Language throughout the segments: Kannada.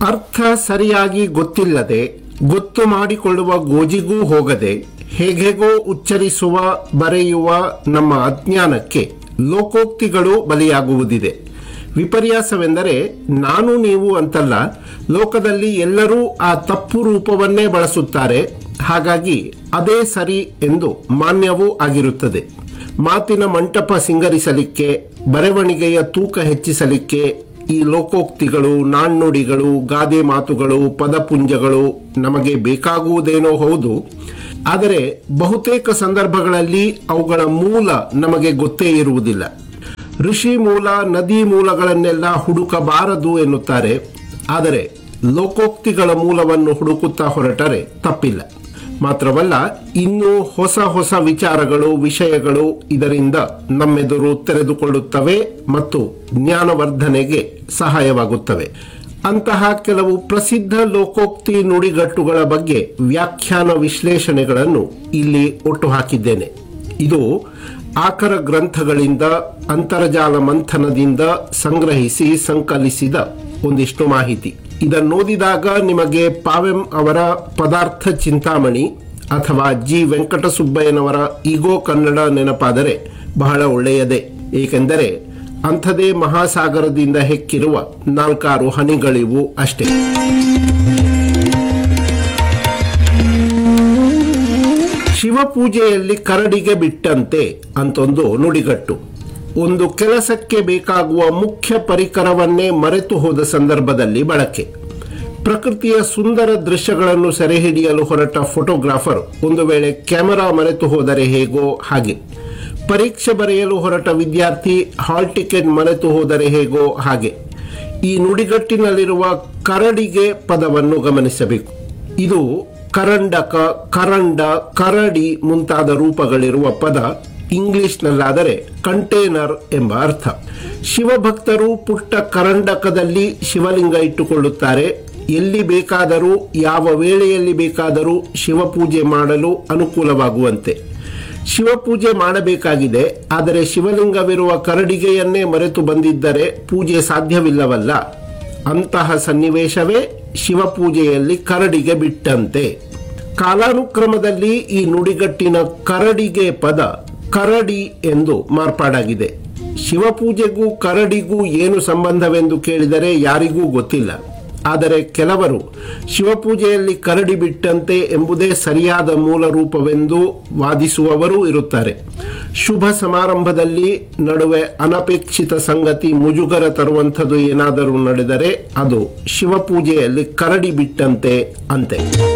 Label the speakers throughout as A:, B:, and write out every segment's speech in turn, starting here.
A: ಅರ್ಥ ಸರಿಯಾಗಿ ಗೊತ್ತಿಲ್ಲದೆ ಗೊತ್ತು ಮಾಡಿಕೊಳ್ಳುವ ಗೋಜಿಗೂ ಹೋಗದೆ ಹೇಗೆಗೋ ಉಚ್ಚರಿಸುವ ಬರೆಯುವ ನಮ್ಮ ಅಜ್ಞಾನಕ್ಕೆ ಲೋಕೋಕ್ತಿಗಳು ಬಲಿಯಾಗುವುದಿದೆ ವಿಪರ್ಯಾಸವೆಂದರೆ ನಾನು ನೀವು ಅಂತಲ್ಲ ಲೋಕದಲ್ಲಿ ಎಲ್ಲರೂ ಆ ತಪ್ಪು ರೂಪವನ್ನೇ ಬಳಸುತ್ತಾರೆ ಹಾಗಾಗಿ ಅದೇ ಸರಿ ಎಂದು ಮಾನ್ಯವೂ ಆಗಿರುತ್ತದೆ ಮಾತಿನ ಮಂಟಪ ಸಿಂಗರಿಸಲಿಕ್ಕೆ ಬರವಣಿಗೆಯ ತೂಕ ಹೆಚ್ಚಿಸಲಿಕ್ಕೆ ಈ ಲೋಕೋಕ್ತಿಗಳು ನಾಣ್ಣುಡಿಗಳು ಗಾದೆ ಮಾತುಗಳು ಪದಪುಂಜಗಳು ನಮಗೆ ಬೇಕಾಗುವುದೇನೋ ಹೌದು ಆದರೆ ಬಹುತೇಕ ಸಂದರ್ಭಗಳಲ್ಲಿ ಅವುಗಳ ಮೂಲ ನಮಗೆ ಗೊತ್ತೇ ಇರುವುದಿಲ್ಲ ಋಷಿ ಮೂಲ ನದಿ ಮೂಲಗಳನ್ನೆಲ್ಲ ಹುಡುಕಬಾರದು ಎನ್ನುತ್ತಾರೆ ಆದರೆ ಲೋಕೋಕ್ತಿಗಳ ಮೂಲವನ್ನು ಹುಡುಕುತ್ತಾ ಹೊರಟರೆ ತಪ್ಪಿಲ್ಲ ಮಾತ್ರವಲ್ಲ ಇನ್ನೂ ಹೊಸ ಹೊಸ ವಿಚಾರಗಳು ವಿಷಯಗಳು ಇದರಿಂದ ನಮ್ಮೆದುರು ತೆರೆದುಕೊಳ್ಳುತ್ತವೆ ಮತ್ತು ಜ್ಞಾನವರ್ಧನೆಗೆ ಸಹಾಯವಾಗುತ್ತವೆ ಅಂತಹ ಕೆಲವು ಪ್ರಸಿದ್ಧ ಲೋಕೋಕ್ತಿ ನುಡಿಗಟ್ಟುಗಳ ಬಗ್ಗೆ ವ್ಯಾಖ್ಯಾನ ವಿಶ್ಲೇಷಣೆಗಳನ್ನು ಇಲ್ಲಿ ಒಟ್ಟು ಹಾಕಿದ್ದೇನೆ ಇದು ಆಕರ ಗ್ರಂಥಗಳಿಂದ ಅಂತರ್ಜಾಲ ಮಂಥನದಿಂದ ಸಂಗ್ರಹಿಸಿ ಸಂಕಲಿಸಿದ ಒಂದಿಷ್ಟು ಮಾಹಿತಿ ಇದನ್ನೋದಿದಾಗ ನಿಮಗೆ ಪಾವೆಂ ಅವರ ಪದಾರ್ಥ ಚಿಂತಾಮಣಿ ಅಥವಾ ಜಿ ವೆಂಕಟಸುಬ್ಬಯ್ಯನವರ ಈಗೋ ಕನ್ನಡ ನೆನಪಾದರೆ ಬಹಳ ಒಳ್ಳೆಯದೇ ಏಕೆಂದರೆ ಅಂಥದೇ ಮಹಾಸಾಗರದಿಂದ ಹೆಕ್ಕಿರುವ ನಾಲ್ಕಾರು ಹನಿಗಳಿವು ಅಷ್ಟೇ ಶಿವಪೂಜೆಯಲ್ಲಿ ಕರಡಿಗೆ ಬಿಟ್ಟಂತೆ ಅಂತೊಂದು ನುಡಿಗಟ್ಟು ಒಂದು ಕೆಲಸಕ್ಕೆ ಬೇಕಾಗುವ ಮುಖ್ಯ ಪರಿಕರವನ್ನೇ ಮರೆತು ಹೋದ ಸಂದರ್ಭದಲ್ಲಿ ಬಳಕೆ ಪ್ರಕೃತಿಯ ಸುಂದರ ದೃಶ್ಯಗಳನ್ನು ಸೆರೆಹಿಡಿಯಲು ಹೊರಟ ಫೋಟೋಗ್ರಾಫರ್ ಒಂದು ವೇಳೆ ಕ್ಯಾಮೆರಾ ಮರೆತು ಹೋದರೆ ಹೇಗೋ ಹಾಗೆ ಪರೀಕ್ಷೆ ಬರೆಯಲು ಹೊರಟ ವಿದ್ಯಾರ್ಥಿ ಹಾಲ್ ಟಿಕೆಟ್ ಮರೆತು ಹೋದರೆ ಹೇಗೋ ಹಾಗೆ ಈ ನುಡಿಗಟ್ಟಿನಲ್ಲಿರುವ ಕರಡಿಗೆ ಪದವನ್ನು ಗಮನಿಸಬೇಕು ಇದು ಕರಂಡಕ ಕರಂಡ ಕರಡಿ ಮುಂತಾದ ರೂಪಗಳಿರುವ ಪದ ಇಂಗ್ಲಿಷ್ನಲ್ಲಾದರೆ ಕಂಟೇನರ್ ಎಂಬ ಅರ್ಥ ಶಿವಭಕ್ತರು ಪುಟ್ಟ ಕರಂಡಕದಲ್ಲಿ ಶಿವಲಿಂಗ ಇಟ್ಟುಕೊಳ್ಳುತ್ತಾರೆ ಎಲ್ಲಿ ಬೇಕಾದರೂ ಯಾವ ವೇಳೆಯಲ್ಲಿ ಬೇಕಾದರೂ ಶಿವಪೂಜೆ ಮಾಡಲು ಅನುಕೂಲವಾಗುವಂತೆ ಶಿವಪೂಜೆ ಮಾಡಬೇಕಾಗಿದೆ ಆದರೆ ಶಿವಲಿಂಗವಿರುವ ಕರಡಿಗೆಯನ್ನೇ ಮರೆತು ಬಂದಿದ್ದರೆ ಪೂಜೆ ಸಾಧ್ಯವಿಲ್ಲವಲ್ಲ ಅಂತಹ ಸನ್ನಿವೇಶವೇ ಶಿವಪೂಜೆಯಲ್ಲಿ ಕರಡಿಗೆ ಬಿಟ್ಟಂತೆ ಕಾಲಾನುಕ್ರಮದಲ್ಲಿ ಈ ನುಡಿಗಟ್ಟಿನ ಕರಡಿಗೆ ಪದ ಕರಡಿ ಎಂದು ಮಾರ್ಪಾಡಾಗಿದೆ ಶಿವಪೂಜೆಗೂ ಕರಡಿಗೂ ಏನು ಸಂಬಂಧವೆಂದು ಕೇಳಿದರೆ ಯಾರಿಗೂ ಗೊತ್ತಿಲ್ಲ ಆದರೆ ಕೆಲವರು ಶಿವಪೂಜೆಯಲ್ಲಿ ಕರಡಿ ಬಿಟ್ಟಂತೆ ಎಂಬುದೇ ಸರಿಯಾದ ಮೂಲ ರೂಪವೆಂದು ವಾದಿಸುವವರೂ ಇರುತ್ತಾರೆ ಶುಭ ಸಮಾರಂಭದಲ್ಲಿ ನಡುವೆ ಅನಪೇಕ್ಷಿತ ಸಂಗತಿ ಮುಜುಗರ ತರುವಂಥದ್ದು ಏನಾದರೂ ನಡೆದರೆ ಅದು ಶಿವಪೂಜೆಯಲ್ಲಿ ಕರಡಿ ಬಿಟ್ಟಂತೆ ಅಂತೆ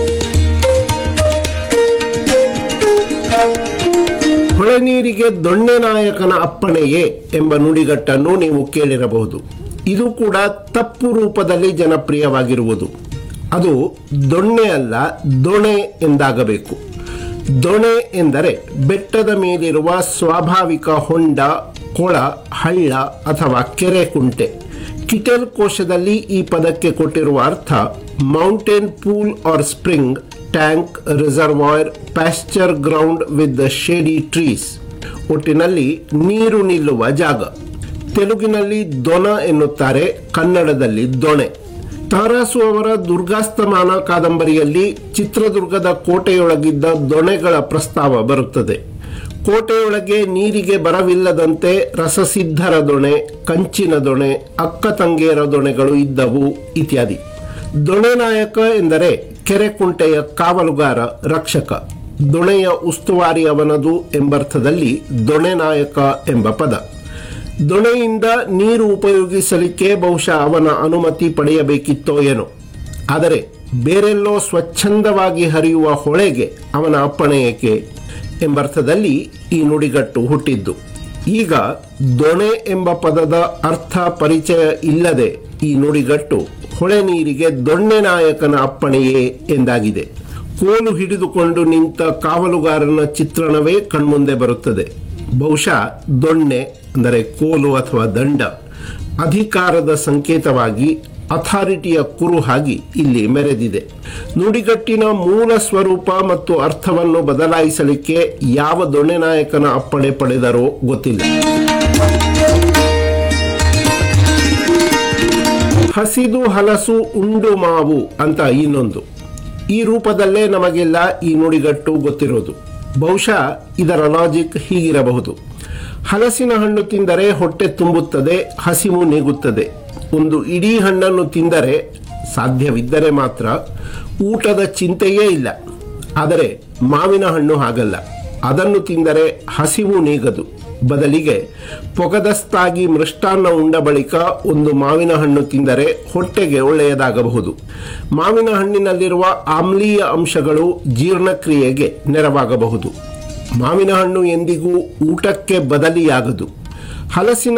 A: ಹೊಳೆನೀರಿಗೆ ದೊಣ್ಣೆ ನಾಯಕನ ಅಪ್ಪಣೆಯೇ ಎಂಬ ನುಡಿಗಟ್ಟನ್ನು ನೀವು ಕೇಳಿರಬಹುದು ಇದು ಕೂಡ ತಪ್ಪು ರೂಪದಲ್ಲಿ ಜನಪ್ರಿಯವಾಗಿರುವುದು ಅದು ದೊಣ್ಣೆ ಅಲ್ಲ ದೊಣೆ ಎಂದಾಗಬೇಕು ದೊಣೆ ಎಂದರೆ ಬೆಟ್ಟದ ಮೇಲಿರುವ ಸ್ವಾಭಾವಿಕ ಹೊಂಡ ಕೊಳ ಹಳ್ಳ ಅಥವಾ ಕೆರೆ ಕುಂಟೆ ಕಿಟೆಲ್ ಕೋಶದಲ್ಲಿ ಈ ಪದಕ್ಕೆ ಕೊಟ್ಟಿರುವ ಅರ್ಥ mountain pool or spring tank reservoir pasture ground with the shady trees ಒಟ್ಟಿನಲ್ಲಿ ನೀರು ನಿಲ್ಲುವ ಜಾಗ ತೆಲುಗಿನಲ್ಲಿ ದೊನ ಎನ್ನುತ್ತಾರೆ ಕನ್ನಡದಲ್ಲಿ ದೊಣೆ ತಾರಾಸು ಅವರ ದುರ್ಗಾಸ್ತಮಾನ ಕಾದಂಬರಿಯಲ್ಲಿ ಚಿತ್ರದುರ್ಗದ ಕೋಟೆಯೊಳಗಿದ್ದ ದೊಣೆಗಳ ಪ್ರಸ್ತಾವ ಬರುತ್ತದೆ ಕೋಟೆಯೊಳಗೆ ನೀರಿಗೆ ಬರವಿಲ್ಲದಂತೆ ರಸಸಿದ್ಧರ ದೊಣೆ ಕಂಚಿನ ದೊಣೆ ಅಕ್ಕ ತಂಗೇರ ದೊಣೆಗಳು ಇದ್ದವು ಇತ್ಯಾದಿ ದೊಣೆ ನಾಯಕ ಎಂದರೆ ಕೆರೆ ಕುಂಟೆಯ ಕಾವಲುಗಾರ ರಕ್ಷಕ ದೊಣೆಯ ಉಸ್ತುವಾರಿ ಅವನದು ಎಂಬರ್ಥದಲ್ಲಿ ದೊಣೆ ನಾಯಕ ಎಂಬ ಪದ ದೊಣೆಯಿಂದ ನೀರು ಉಪಯೋಗಿಸಲಿಕ್ಕೆ ಬಹುಶಃ ಅವನ ಅನುಮತಿ ಪಡೆಯಬೇಕಿತ್ತೋ ಏನೋ ಆದರೆ ಬೇರೆಲ್ಲೋ ಸ್ವಚ್ಛಂದವಾಗಿ ಹರಿಯುವ ಹೊಳೆಗೆ ಅವನ ಅಪ್ಪಣೆ ಏಕೆ ಎಂಬರ್ಥದಲ್ಲಿ ಈ ನುಡಿಗಟ್ಟು ಹುಟ್ಟಿದ್ದು ಈಗ ದೊಣೆ ಎಂಬ ಪದದ ಅರ್ಥ ಪರಿಚಯ ಇಲ್ಲದೆ ಈ ನುಡಿಗಟ್ಟು ಹೊಳೆ ನೀರಿಗೆ ದೊಣ್ಣೆ ನಾಯಕನ ಅಪ್ಪಣೆಯೇ ಎಂದಾಗಿದೆ ಕೋಲು ಹಿಡಿದುಕೊಂಡು ನಿಂತ ಕಾವಲುಗಾರನ ಚಿತ್ರಣವೇ ಕಣ್ಮುಂದೆ ಬರುತ್ತದೆ ಬಹುಶಃ ದೊಣ್ಣೆ ಅಂದರೆ ಕೋಲು ಅಥವಾ ದಂಡ ಅಧಿಕಾರದ ಸಂಕೇತವಾಗಿ ಅಥಾರಿಟಿಯ ಕುರುಹಾಗಿ ಇಲ್ಲಿ ಮೆರೆದಿದೆ ನುಡಿಗಟ್ಟಿನ ಮೂಲ ಸ್ವರೂಪ ಮತ್ತು ಅರ್ಥವನ್ನು ಬದಲಾಯಿಸಲಿಕ್ಕೆ ಯಾವ ದೊಣ್ಣೆ ನಾಯಕನ ಅಪ್ಪಣೆ ಪಡೆದರೋ ಗೊತ್ತಿಲ್ಲ ಹಸಿದು ಹಲಸು ಉಂಡು ಮಾವು ಅಂತ ಇನ್ನೊಂದು ಈ ರೂಪದಲ್ಲೇ ನಮಗೆಲ್ಲ ಈ ನುಡಿಗಟ್ಟು ಗೊತ್ತಿರೋದು ಬಹುಶಃ ಇದರ ಲಾಜಿಕ್ ಹೀಗಿರಬಹುದು ಹಲಸಿನ ಹಣ್ಣು ತಿಂದರೆ ಹೊಟ್ಟೆ ತುಂಬುತ್ತದೆ ಹಸಿವು ನೀಗುತ್ತದೆ ಒಂದು ಇಡೀ ಹಣ್ಣನ್ನು ತಿಂದರೆ ಸಾಧ್ಯವಿದ್ದರೆ ಮಾತ್ರ ಊಟದ ಚಿಂತೆಯೇ ಇಲ್ಲ ಆದರೆ ಮಾವಿನ ಹಣ್ಣು ಹಾಗಲ್ಲ ಅದನ್ನು ತಿಂದರೆ ಹಸಿವು ನೀಗದು ಬದಲಿಗೆ ಪೊಗದಸ್ತಾಗಿ ಮೃಷ್ಟಾನ್ನ ಉಂಡ ಬಳಿಕ ಒಂದು ಮಾವಿನ ಹಣ್ಣು ತಿಂದರೆ ಹೊಟ್ಟೆಗೆ ಒಳ್ಳೆಯದಾಗಬಹುದು ಮಾವಿನ ಹಣ್ಣಿನಲ್ಲಿರುವ ಆಮ್ಲೀಯ ಅಂಶಗಳು ಜೀರ್ಣಕ್ರಿಯೆಗೆ ನೆರವಾಗಬಹುದು ಮಾವಿನ ಹಣ್ಣು ಎಂದಿಗೂ ಊಟಕ್ಕೆ ಬದಲಿಯಾಗದು ಹಲಸಿನ